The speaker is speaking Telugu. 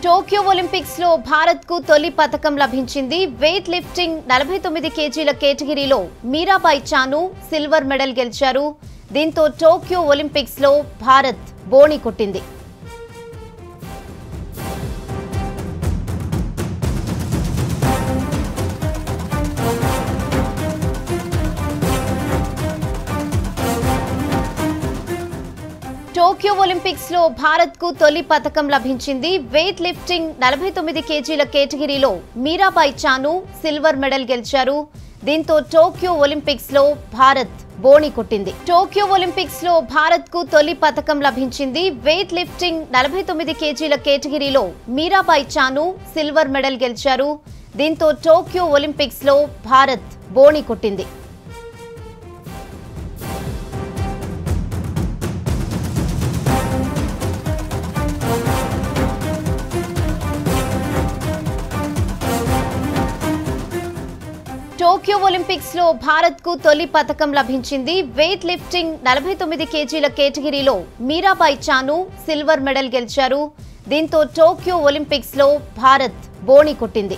టోక్యో ఒలింపిక్స్ లో భారత్ కు తొలి పథకం లభించింది వెయిట్ లిఫ్టింగ్ నలభై తొమ్మిది కేజీల కేటగిరీలో మీరాబాయి చాను సిల్వర్ మెడల్ గెలిచారు దీంతో టోక్యో ఒలింపిక్స్ లో భారత్ బోణి కొట్టింది టోక్యో ఒలింపిక్స్ లో భారత్ కు తొలి పథకం లభించింది వెయిట్ లిఫ్టింగ్ నలభై తొమ్మిది కేజీల కేటగిరీలో మీరాబాయి చాను సిల్వర్ మెడల్ గెలిచారు దీంతో టోక్యో ఒలింపిక్స్ లో భారత్ బోణి కొట్టింది టోక్యో ఒలింపిక్స్ లో భారత్ కు తొలి పథకం లభించింది వెయిట్ లిఫ్టింగ్ నలభై తొమ్మిది కేజీల కేటగిరీలో మీరాబాయి చాను సిల్వర్ మెడల్ గెలిచారు దీంతో టోక్యో ఒలింపిక్స్ లో భారత్ బోణి కొట్టింది టోక్యో ఒలింపిక్స్ లో భారత్ కు తొలి పథకం లభించింది వెయిట్ లిఫ్టింగ్ నలభై తొమ్మిది కేజీల కేటగిరీలో మీరాబాయి చాను సిల్వర్ మెడల్ గెలిచారు దీంతో టోక్యో ఒలింపిక్స్ లో భారత్ బోణి కొట్టింది